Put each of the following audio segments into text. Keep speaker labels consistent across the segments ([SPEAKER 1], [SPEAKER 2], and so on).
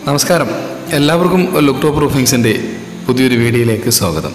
[SPEAKER 1] നമസ്കാരം എല്ലാവർക്കും look top റൂഫിങ്സിൻ്റെ പുതിയൊരു വീഡിയോയിലേക്ക് സ്വാഗതം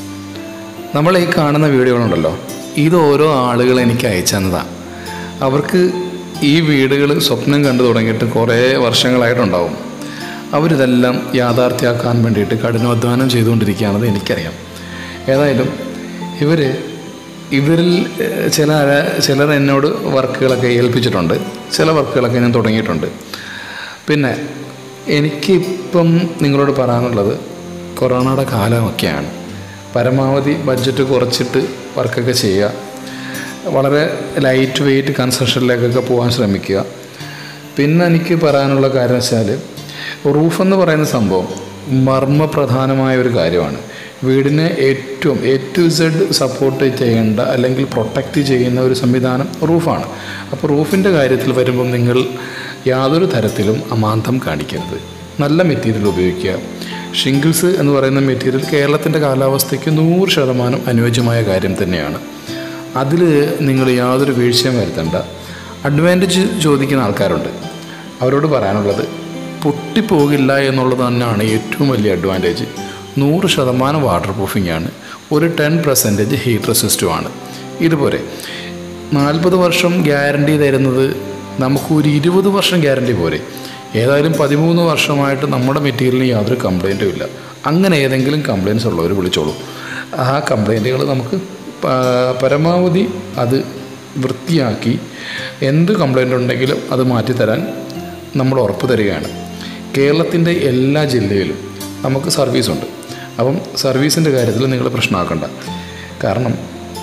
[SPEAKER 1] നമ്മൾ ഈ കാണുന്ന വീഡിയോകളുണ്ടല്ലോ ഇത് ഓരോ ആളുകൾ എനിക്ക് അയച്ചു തന്നതാണ് അവർക്ക് ഈ വീടുകൾ സ്വപ്നം കണ്ടു തുടങ്ങിയിട്ട് കുറേ വർഷങ്ങളായിട്ടുണ്ടാവും അവരിതെല്ലാം യാഥാർത്ഥ്യമാക്കാൻ വേണ്ടിയിട്ട് കഠിനാധ്വാനം ചെയ്തുകൊണ്ടിരിക്കുകയാണെന്ന് എനിക്കറിയാം ഏതായാലും ഇവർ ഇവരിൽ ഏഹ്, ചില ചിലർ എന്നോട് വർക്കുകളൊക്കെ ഏൽപ്പിച്ചിട്ടുണ്ട് ചില വർക്കുകളൊക്കെ ഞാൻ തുടങ്ങിയിട്ടുണ്ട് പിന്നെ എനിക്കിപ്പം നിങ്ങളോട് പറയാനുള്ളത് കൊറോണയുടെ കാലമൊക്കെയാണ് പരമാവധി ബഡ്ജറ്റ് കുറച്ചിട്ട് വർക്കൊക്കെ ചെയ്യുക വളരെ ലൈറ്റ് വെയിറ്റ് കൺസ്ട്രക്ഷനിലേക്കൊക്കെ പോകാൻ ശ്രമിക്കുക പിന്നെ എനിക്ക് പറയാനുള്ള കാര്യം വെച്ചാൽ റൂഫ് എന്ന് പറയുന്ന സംഭവം മർമ്മപ്രധാനമായ ഒരു കാര്യമാണ് വീടിനെ ഏറ്റവും എ ടു സെഡ് സപ്പോർട്ട് ചെയ്യേണ്ട അല്ലെങ്കിൽ പ്രൊട്ടക്റ്റ് ചെയ്യുന്ന ഒരു സംവിധാനം റൂഫാണ് അപ്പോൾ റൂഫിൻ്റെ കാര്യത്തിൽ വരുമ്പം നിങ്ങൾ യാതൊരു തരത്തിലും അമാന്തം കാണിക്കരുത് നല്ല മെറ്റീരിയൽ ഉപയോഗിക്കുക ഷിംഗിൾസ് എന്ന് പറയുന്ന മെറ്റീരിയൽ കേരളത്തിൻ്റെ കാലാവസ്ഥയ്ക്ക് നൂറ് ശതമാനം അനുയോജ്യമായ കാര്യം തന്നെയാണ് അതിൽ നിങ്ങൾ യാതൊരു വീഴ്ചയും വരുത്തണ്ട അഡ്വാൻറ്റേജ് ചോദിക്കുന്ന ആൾക്കാരുണ്ട് അവരോട് പറയാനുള്ളത് പൊട്ടിപ്പോകില്ല എന്നുള്ളത് തന്നെയാണ് ഏറ്റവും വലിയ അഡ്വാൻറ്റേജ് നൂറ് ശതമാനം വാട്ടർ പ്രൂഫിംഗ് ആണ് ഒരു ടെൻ പെർസെൻറ്റേജ് ഹീറ്റ് റെസിസ്റ്റുമാണ് ഇതുപോലെ നാൽപ്പത് വർഷം ഗ്യാരണ്ടി തരുന്നത് നമുക്കൊരു ഇരുപത് വർഷം ഗ്യാരണ്ടി പോരെ ഏതായാലും പതിമൂന്ന് വർഷമായിട്ട് നമ്മുടെ മെറ്റീരിയലിന് യാതൊരു കംപ്ലൈൻറ്റും ഇല്ല അങ്ങനെ ഏതെങ്കിലും കംപ്ലയിൻസ് ഉള്ളവർ വിളിച്ചോളൂ ആ കംപ്ലൈൻറ്റുകൾ നമുക്ക് പ- പരമാവധി അത് വൃത്തിയാക്കി എന്ത് കംപ്ലൈൻ്റ് ഉണ്ടെങ്കിലും അത് മാറ്റിത്തരാൻ നമ്മൾ ഉറപ്പ് തരികയാണ് കേരളത്തിൻ്റെ എല്ലാ ജില്ലയിലും നമുക്ക് സർവീസുണ്ട് അപ്പം സർവീസിൻ്റെ കാര്യത്തിൽ നിങ്ങൾ പ്രശ്നമാക്കണ്ട കാരണം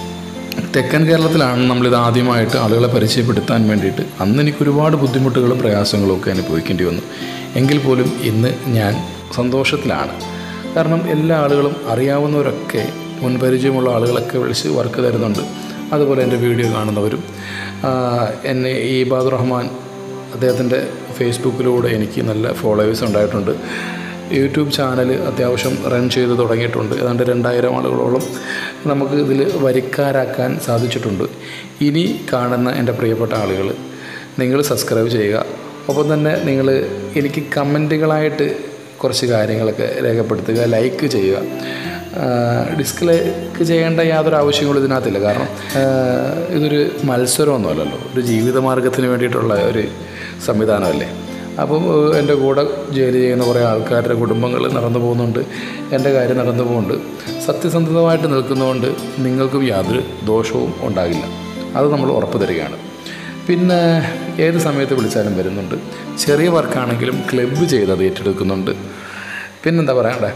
[SPEAKER 1] തെക്കൻ കേരളത്തിലാണ് നമ്മളിത് ആദ്യമായിട്ട് ആളുകളെ പരിചയപ്പെടുത്താൻ വേണ്ടിയിട്ട് അന്ന് എനിക്ക് ഒരുപാട് ബുദ്ധിമുട്ടുകളും പ്രയാസങ്ങളും ഒക്കെ അനുഭവിക്കേണ്ടി വന്നു എങ്കിൽ പോലും ഇന്ന് ഞാൻ സന്തോഷത്തിലാണ് കാരണം എല്ലാ ആളുകളും അറിയാവുന്നവരൊക്കെ മുൻപരിചയമുള്ള ആളുകളൊക്കെ വിളിച്ച് വർക്ക് തരുന്നുണ്ട് അതുപോലെ എൻ്റെ വീഡിയോ കാണുന്നവരും ആ, എന്നെ ഈ ഇബാദുർ റഹ്മാൻ അദ്ദേഹത്തിൻ്റെ ഫേസ്ബുക്കിലൂടെ എനിക്ക് നല്ല ഫോളോവേഴ്സ് ഉണ്ടായിട്ടുണ്ട് യൂട്യൂബ് ചാനൽ അത്യാവശ്യം റൺ ചെയ്ത് തുടങ്ങിയിട്ടുണ്ട് ഏതാണ്ട് രണ്ടായിരം ആളുകളോളം നമുക്ക് ഇതിൽ വരിക്കാരാക്കാൻ സാധിച്ചിട്ടുണ്ട് ഇനി കാണുന്ന എൻ്റെ പ്രിയപ്പെട്ട ആളുകൾ നിങ്ങൾ സബ്സ്ക്രൈബ് ചെയ്യുക ഒപ്പം തന്നെ നിങ്ങൾ എനിക്ക് കമൻറ്റുകളായിട്ട് കുറച്ച് കാര്യങ്ങളൊക്കെ രേഖപ്പെടുത്തുക ലൈക്ക് ചെയ്യുക ഡിസ്ലൈക്ക് ചെയ്യേണ്ട യാതൊരു ആവശ്യങ്ങളും ഇതിനകത്തില്ല കാരണം ആ, ഇതൊരു മത്സരമൊന്നുമല്ലല്ലോ ഒരു ജീവിതമാർഗത്തിന് വേണ്ടിയിട്ടുള്ള ഒരു സംവിധാനമല്ലേ അപ്പം ഏഹ്, എൻ്റെ കൂടെ ജോലി ചെയ്യുന്ന കുറേ ആൾക്കാരുടെ കുടുംബങ്ങൾ നടന്നു പോകുന്നുണ്ട് എൻ്റെ കാര്യം നടന്നു പോകുന്നുണ്ട് സത്യസന്ധതമായിട്ട് നിൽക്കുന്നതുകൊണ്ട് നിങ്ങൾക്കും യാതൊരു ദോഷവും ഉണ്ടാകില്ല അത് നമ്മൾ ഉറപ്പ് തരികയാണ് പിന്നെ ഏത് സമയത്ത് വിളിച്ചാലും വരുന്നുണ്ട് ചെറിയ വർക്കാണെങ്കിലും ക്ലബ്ബ് ചെയ്ത് അത് ഏറ്റെടുക്കുന്നുണ്ട് പിന്നെന്താ പറയണ്ടേ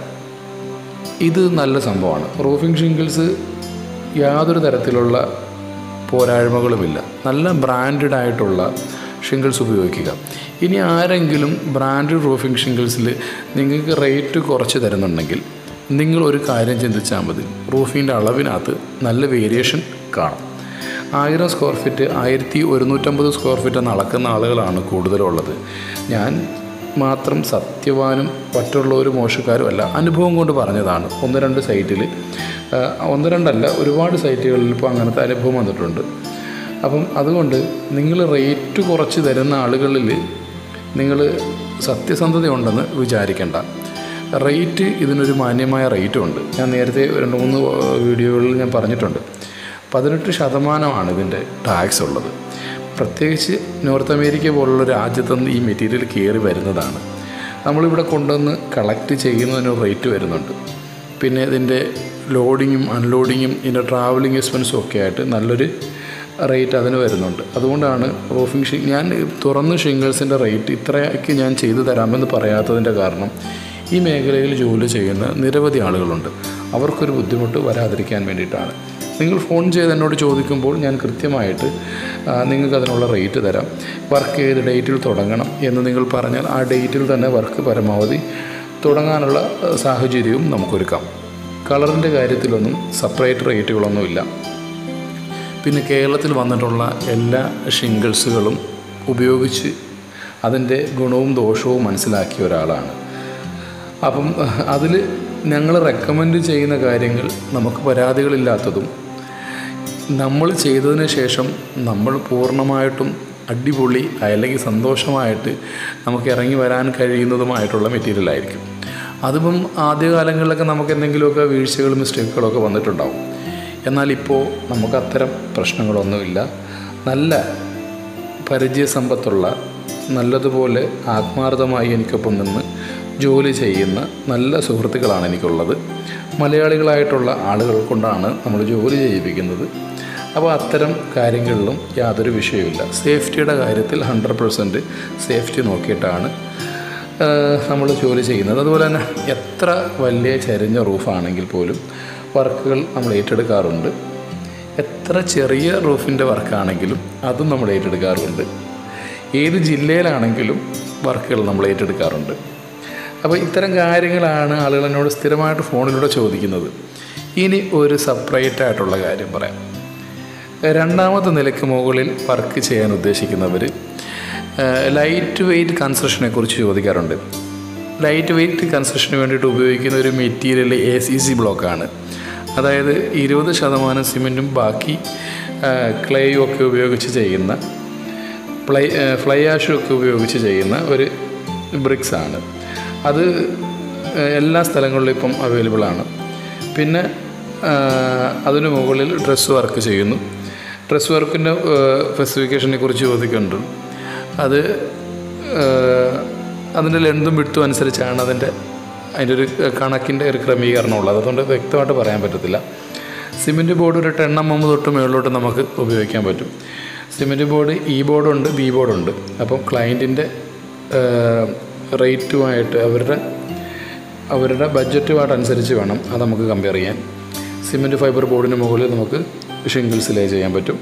[SPEAKER 1] ഇത് നല്ല സംഭവമാണ് റൂഫിംഗ് ഷിംഗിൾസ് യാതൊരു തരത്തിലുള്ള പോരായ്മകളുമില്ല നല്ല ബ്രാൻഡഡ് ആയിട്ടുള്ള ഷിംഗിൾസ് ഉപയോഗിക്കുക ഇനി ആരെങ്കിലും ബ്രാൻഡഡ് റൂഫിംഗ് ഷിംഗിൾസിൽ നിങ്ങൾക്ക് റേറ്റ് കുറച്ച് തരുന്നുണ്ടെങ്കിൽ നിങ്ങൾ ഒരു കാര്യം ചിന്തിച്ചാൽ മതി റൂഫിൻ്റെ അളവിനകത്ത് നല്ല വേരിയേഷൻ കാണും ആയിരം സ്ക്വയർ ഫീറ്റ് ആയിരത്തി ഒരുന്നൂറ്റമ്പത് സ്ക്വയർ ഫീറ്റ് എന്ന് അളക്കുന്ന ആളുകളാണ് കൂടുതലുള്ളത് ഞാൻ മാത്രം സത്യവാനും മറ്റുള്ളവരും മോശക്കാരും അല്ല അനുഭവം കൊണ്ട് പറഞ്ഞതാണ് ഒന്ന് രണ്ട് സൈറ്റിൽ ഒന്ന് രണ്ടല്ല ഒരുപാട് സൈറ്റുകളിൽ ഇപ്പോൾ അങ്ങനത്തെ അനുഭവം വന്നിട്ടുണ്ട് അപ്പം അതുകൊണ്ട് നിങ്ങൾ റേറ്റ് കുറച്ച് തരുന്ന ആളുകളിൽ നിങ്ങൾ സത്യസന്ധതയുണ്ടെന്ന് വിചാരിക്കേണ്ട റേറ്റ് ഇതിനൊരു മാന്യമായ റേറ്റും ഉണ്ട് ഞാൻ നേരത്തെ രണ്ട് മൂന്ന് വീഡിയോകളിൽ ഞാൻ പറഞ്ഞിട്ടുണ്ട് പതിനെട്ട് ശതമാനമാണ് ഇതിൻ്റെ ടാക്സ് ഉള്ളത് പ്രത്യേകിച്ച് നോർത്ത് അമേരിക്ക പോലുള്ള രാജ്യത്തു നിന്ന് ഈ മെറ്റീരിയൽ കയറി വരുന്നതാണ് നമ്മളിവിടെ കൊണ്ടുവന്ന് കളക്ട് ചെയ്യുന്നതിന് റേറ്റ് വരുന്നുണ്ട് പിന്നെ ഇതിൻ്റെ ലോഡിങ്ങും അൺലോഡിങ്ങും ഇതിൻ്റെ ട്രാവലിംഗ് എക്സ്പെൻസും ഒക്കെ ആയിട്ട് നല്ലൊരു റേറ്റ് അതിന് വരുന്നുണ്ട് അതുകൊണ്ടാണ് റൂഫിംഗ് ഷി ഞാൻ തുറന്ന് ഷിംഗിൾസിൻ്റെ റേറ്റ് ഇത്രയ്ക്ക് ഞാൻ ചെയ്തു തരാമെന്ന് പറയാത്തതിൻ്റെ കാരണം ഈ മേഖലയിൽ ജോലി ചെയ്യുന്ന നിരവധി ആളുകളുണ്ട് അവർക്കൊരു ബുദ്ധിമുട്ട് വരാതിരിക്കാൻ വേണ്ടിയിട്ടാണ് നിങ്ങൾ ഫോൺ ചെയ്ത് എന്നോട് ചോദിക്കുമ്പോൾ ഞാൻ കൃത്യമായിട്ട് ആ, നിങ്ങൾക്ക് അതിനുള്ള റേറ്റ് തരാം വർക്ക് ഏത് ഡേറ്റിൽ തുടങ്ങണം എന്ന് നിങ്ങൾ പറഞ്ഞാൽ ആ ഡേറ്റിൽ തന്നെ വർക്ക് പരമാവധി തുടങ്ങാനുള്ള ആ, സാഹചര്യവും നമുക്കൊരുക്കാം കളറിൻ്റെ കാര്യത്തിലൊന്നും സെപ്പറേറ്റ് റേറ്റുകളൊന്നുമില്ല പിന്നെ കേരളത്തിൽ വന്നിട്ടുള്ള എല്ലാ ഷിംഗിൾസുകളും ഉപയോഗിച്ച് അതിൻ്റെ ഗുണവും ദോഷവും മനസ്സിലാക്കിയ ഒരാളാണ് അപ്പം അതിൽ ഞങ്ങൾ റെക്കമെൻഡ് ചെയ്യുന്ന കാര്യങ്ങൾ നമുക്ക് പരാതികളില്ലാത്തതും നമ്മൾ ചെയ്തതിന് ശേഷം നമ്മൾ പൂർണ്ണമായിട്ടും അടിപൊളി അല്ലെങ്കിൽ സന്തോഷമായിട്ട് നമുക്ക് ഇറങ്ങി വരാൻ കഴിയുന്നതുമായിട്ടുള്ള മെറ്റീരിയൽ ആയിരിക്കും അതിപ്പം ആദ്യകാലങ്ങളിലൊക്കെ നമുക്ക് എന്തെങ്കിലുമൊക്കെ വീഴ്ചകളും മിസ്റ്റേക്കുകളൊക്കെ വന്നിട്ടുണ്ടാവും എന്നാൽ ഇപ്പോൾ നമുക്ക് അത്തരം പ്രശ്നങ്ങളൊന്നുമില്ല നല്ല പരിചയസമ്പത്തുള്ള നല്ലതുപോലെ ആത്മാർത്ഥമായി എനിക്കൊപ്പം നിന്ന് ജോലി ചെയ്യുന്ന നല്ല സുഹൃത്തുക്കളാണ് എനിക്കുള്ളത് മലയാളികളായിട്ടുള്ള ആളുകൾ കൊണ്ടാണ് നമ്മൾ ജോലി ചെയ്യിപ്പിക്കുന്നത് അപ്പോൾ അത്തരം കാര്യങ്ങളിലും യാതൊരു വിഷയവുമില്ല സേഫ്റ്റിയുടെ കാര്യത്തിൽ ഹൺഡ്രഡ് പെർസെൻറ്റ് സേഫ്റ്റി നോക്കിയിട്ടാണ് നമ്മൾ ജോലി ചെയ്യുന്നത് അതുപോലെ തന്നെ എത്ര വലിയ ചരിഞ്ഞ റൂഫാണെങ്കിൽ പോലും വർക്കുകൾ നമ്മൾ ഏറ്റെടുക്കാറുണ്ട് എത്ര ചെറിയ റൂഫിൻ്റെ വർക്കാണെങ്കിലും അതും നമ്മൾ ഏറ്റെടുക്കാറുണ്ട് ഏത് ജില്ലയിലാണെങ്കിലും വർക്കുകൾ നമ്മൾ ഏറ്റെടുക്കാറുണ്ട് അപ്പോൾ ഇത്തരം കാര്യങ്ങളാണ് ആളുകൾ എന്നോട് സ്ഥിരമായിട്ട് ഫോണിലൂടെ ചോദിക്കുന്നത് ഇനി ഒരു സെപ്പറേറ്റ് ആയിട്ടുള്ള കാര്യം പറയാം രണ്ടാമത്തെ നിലയ്ക്ക് മുകളിൽ വർക്ക് ചെയ്യാൻ ഉദ്ദേശിക്കുന്നവർ ലൈറ്റ് വെയ്റ്റ് കൺസ്ട്രക്ഷനെ കുറിച്ച് ചോദിക്കാറുണ്ട് ലൈറ്റ് വെയ്റ്റ് കൺസ്ട്രക്ഷന് വേണ്ടിയിട്ട് ഉപയോഗിക്കുന്ന ഒരു മെറ്റീരിയൽ എ സി സി ബ്ലോക്കാണ് അതായത് ഇരുപത് ശതമാനം സിമെൻറ്റും ബാക്കി ക്ലേയും ഒക്കെ ഉപയോഗിച്ച് ചെയ്യുന്ന പ്ലൈ ഫ്ലൈ ആഷും ഒക്കെ ഉപയോഗിച്ച് ചെയ്യുന്ന ഒരു ബ്രിക്സ് ആണ് അത് എല്ലാ സ്ഥലങ്ങളിലും ഇപ്പം അവൈലബിൾ ആണ് പിന്നെ അതിന് മുകളിൽ ഡ്രസ്സ് വർക്ക് ചെയ്യുന്നു ഡ്രസ്സ് വർക്കിൻ്റെ സ്പെസിഫിക്കേഷനെ കുറിച്ച് ചോദിക്കുന്നുണ്ട് അത് അതിൻ്റെ ലെന്തും വിട്ടും അനുസരിച്ചാണ് അതിൻ്റെ അതിൻ്റെ ഒരു കണക്കിൻ്റെ ഒരു ക്രമീകരണം ഉള്ളത് അതുകൊണ്ട് വ്യക്തമായിട്ട് പറയാൻ പറ്റത്തില്ല സിമെൻറ്റ് ബോർഡ് ഒരു ടെൻ എം എം തൊട്ട് മുകളിലോട്ട് നമുക്ക് ഉപയോഗിക്കാൻ പറ്റും സിമെൻറ്റ് ബോർഡ് ഇ ബോർഡുണ്ട് ബി ബോർഡുണ്ട് അപ്പം ക്ലയൻറ്റിൻ്റെ റേറ്റുമായിട്ട് അവരുടെ അവരുടെ ബഡ്ജറ്റുമായിട്ട് അനുസരിച്ച് വേണം അത് നമുക്ക് കമ്പയർ ചെയ്യാൻ സിമെൻറ്റ് ഫൈബർ ബോർഡിന് മുകളിൽ നമുക്ക് ഷിംഗിൾസ് ലേ ചെയ്യാൻ പറ്റും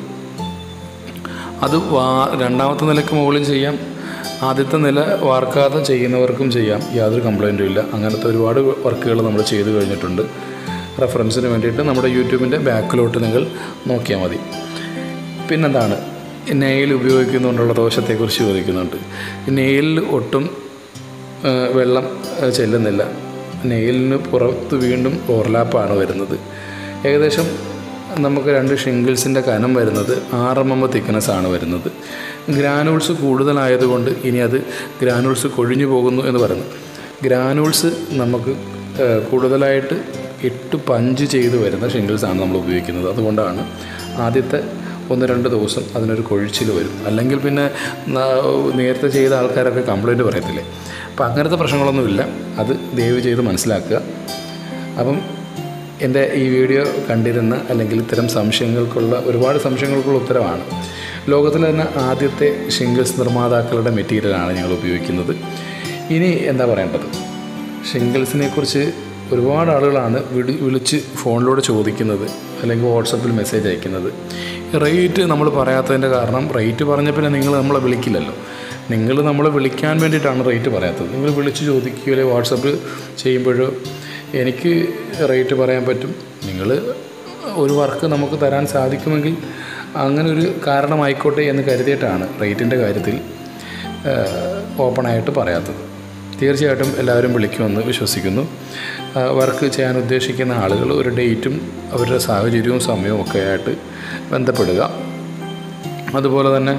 [SPEAKER 1] അത് വാ രണ്ടാമത്തെ നിലയ്ക്ക് മുകളിൽ ചെയ്യാം ആദ്യത്തെ നില വാർക്കാതെ ചെയ്യുന്നവർക്കും ചെയ്യാം യാതൊരു കംപ്ലൈൻറ്റും ഇല്ല അങ്ങനത്തെ ഒരുപാട് വർക്കുകൾ നമ്മൾ ചെയ്തു കഴിഞ്ഞിട്ടുണ്ട് റെഫറൻസിന് വേണ്ടിയിട്ട് നമ്മുടെ യൂട്യൂബിൻ്റെ ബാക്കിലോട്ട് നിങ്ങൾ നോക്കിയാൽ മതി പിന്നെന്താണ് നെയിൽ ഉപയോഗിക്കുന്നതുകൊണ്ടുള്ള ദോഷത്തെക്കുറിച്ച് ചോദിക്കുന്നുണ്ട് നെയിലിൽ ഒട്ടും വെള്ളം ചെല്ലുന്നില്ല നെയിലിന് പുറത്ത് വീണ്ടും ഓവർലാപ്പാണ് വരുന്നത് ഏകദേശം നമുക്ക് രണ്ട് ഷിംഗിൾസിൻ്റെ കനം വരുന്നത് ആറ് എം എം തിക്നെസ് ആണ് വരുന്നത് ഗ്രാനൂൾസ് കൂടുതലായതുകൊണ്ട് ഇനി അത് ഗ്രാനൂൾസ് കൊഴിഞ്ഞു പോകുന്നു എന്ന് പറയുന്നു ഗ്രാനൂൾസ് നമുക്ക് കൂടുതലായിട്ട് ഇട്ട് പഞ്ച് ചെയ്ത് വരുന്ന ഷിംഗിൾസാണ് നമ്മൾ ഉപയോഗിക്കുന്നത് അതുകൊണ്ടാണ് ആദ്യത്തെ ഒന്ന് രണ്ട് ദിവസം അതിനൊരു കൊഴിച്ചിൽ വരും അല്ലെങ്കിൽ പിന്നെ നേരത്തെ ചെയ്ത ആൾക്കാരൊക്കെ കംപ്ലൈൻറ്റ് പറയത്തില്ലേ അപ്പം അങ്ങനത്തെ പ്രശ്നങ്ങളൊന്നുമില്ല അത് ദയവ് ചെയ്ത് മനസ്സിലാക്കുക അപ്പം എൻ്റെ ഈ വീഡിയോ കണ്ടിരുന്ന അല്ലെങ്കിൽ ഇത്തരം സംശയങ്ങൾക്കുള്ള ഒരുപാട് സംശയങ്ങൾക്കുള്ള ഉത്തരവാണ് ലോകത്തിലെ തന്നെ ആദ്യത്തെ ഷിംഗിൾസ് നിർമ്മാതാക്കളുടെ മെറ്റീരിയലാണ് ഞങ്ങൾ ഉപയോഗിക്കുന്നത് ഇനി എന്താ പറയേണ്ടത് ഷിംഗിൾസിനെ കുറിച്ച് ഒരുപാട് ആളുകളാണ് വിളി വിളിച്ച് ഫോണിലൂടെ ചോദിക്കുന്നത് അല്ലെങ്കിൽ വാട്സപ്പിൽ മെസ്സേജ് അയക്കുന്നത് റേറ്റ് നമ്മൾ പറയാത്തതിൻ്റെ കാരണം റേറ്റ് പറഞ്ഞ പിന്നെ നിങ്ങൾ നമ്മളെ വിളിക്കില്ലല്ലോ നിങ്ങൾ നമ്മളെ വിളിക്കാൻ വേണ്ടിയിട്ടാണ് റേറ്റ് പറയാത്തത് നിങ്ങൾ വിളിച്ച് ചോദിക്കുകയോ അല്ലെങ്കിൽ വാട്സപ്പ് ചെയ്യുമ്പോഴോ എനിക്ക് റേറ്റ് പറയാൻ പറ്റും നിങ്ങൾ ഒരു വർക്ക് നമുക്ക് തരാൻ സാധിക്കുമെങ്കിൽ അങ്ങനെ ഒരു കാരണമായിക്കോട്ടെ എന്ന് കരുതിയിട്ടാണ് റേറ്റിൻ്റെ കാര്യത്തിൽ ഓപ്പണായിട്ട് പറയാത്തത് തീർച്ചയായിട്ടും എല്ലാവരും വിളിക്കുമെന്ന് വിശ്വസിക്കുന്നു വർക്ക് ചെയ്യാൻ ഉദ്ദേശിക്കുന്ന ആളുകൾ ഒരു ഡേറ്റും അവരുടെ സാഹചര്യവും സമയവും ഒക്കെ ആയിട്ട് ബന്ധപ്പെടുക അതുപോലെ തന്നെ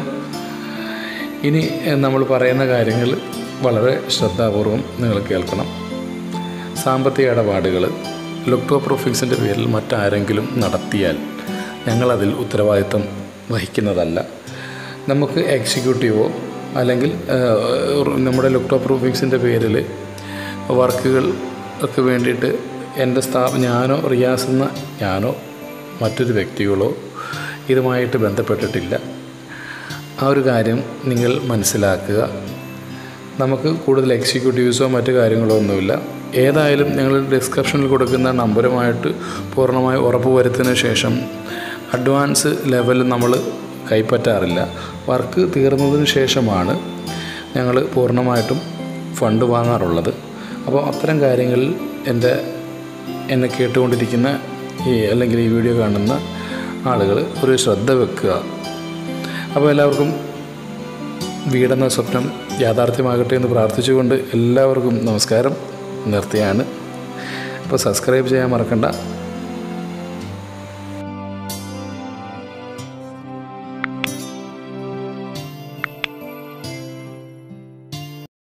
[SPEAKER 1] ഇനി നമ്മൾ പറയുന്ന കാര്യങ്ങൾ വളരെ ശ്രദ്ധാപൂർവം നിങ്ങൾ കേൾക്കണം സാമ്പത്തിക ഇടപാടുകൾ ലുക്ടോ പ്രൂഫിങ്സിൻ്റെ പേരിൽ മറ്റാരെങ്കിലും നടത്തിയാൽ ഞങ്ങളതിൽ ഉത്തരവാദിത്തം വഹിക്കുന്നതല്ല നമുക്ക് എക്സിക്യൂട്ടീവോ അല്ലെങ്കിൽ നമ്മുടെ ലുക്ടോ പ്രൂഫിങ്സിൻ്റെ പേരിൽ വർക്കുകൾ ഒക്കെ വേണ്ടിയിട്ട് എൻ്റെ സ്ഥാപ ഞാനോ റിയാസ് എന്ന ഞാനോ മറ്റൊരു വ്യക്തികളോ ഇതുമായിട്ട് ബന്ധപ്പെട്ടിട്ടില്ല ആ ഒരു കാര്യം നിങ്ങൾ മനസ്സിലാക്കുക നമുക്ക് കൂടുതൽ എക്സിക്യൂട്ടീവ്സോ മറ്റു കാര്യങ്ങളോ ഒന്നുമില്ല ഏതായാലും ഞങ്ങൾ ഡിസ്ക്രിപ്ഷനിൽ കൊടുക്കുന്ന നമ്പറുമായിട്ട് പൂർണ്ണമായി ഉറപ്പ് വരുത്തിയതിന് ശേഷം അഡ്വാൻസ് ലെവൽ നമ്മൾ കൈപ്പറ്റാറില്ല വർക്ക് തീർന്നതിന് ശേഷമാണ് ഞങ്ങൾ പൂർണ്ണമായിട്ടും ഫണ്ട് വാങ്ങാറുള്ളത് അപ്പോൾ അത്തരം കാര്യങ്ങളിൽ എൻ്റെ എന്നെ കേട്ടുകൊണ്ടിരിക്കുന്ന ഈ അല്ലെങ്കിൽ ഈ വീഡിയോ കാണുന്ന ആളുകൾ ഒരു ശ്രദ്ധ വെക്കുക അപ്പോൾ എല്ലാവർക്കും വീടെന്ന സ്വപ്നം യാഥാർത്ഥ്യമാകട്ടെ എന്ന് പ്രാർത്ഥിച്ചുകൊണ്ട് എല്ലാവർക്കും നമസ്കാരം നിർത്തിയാണ് അപ്പോൾ സബ്സ്ക്രൈബ് ചെയ്യാൻ മറക്കണ്ട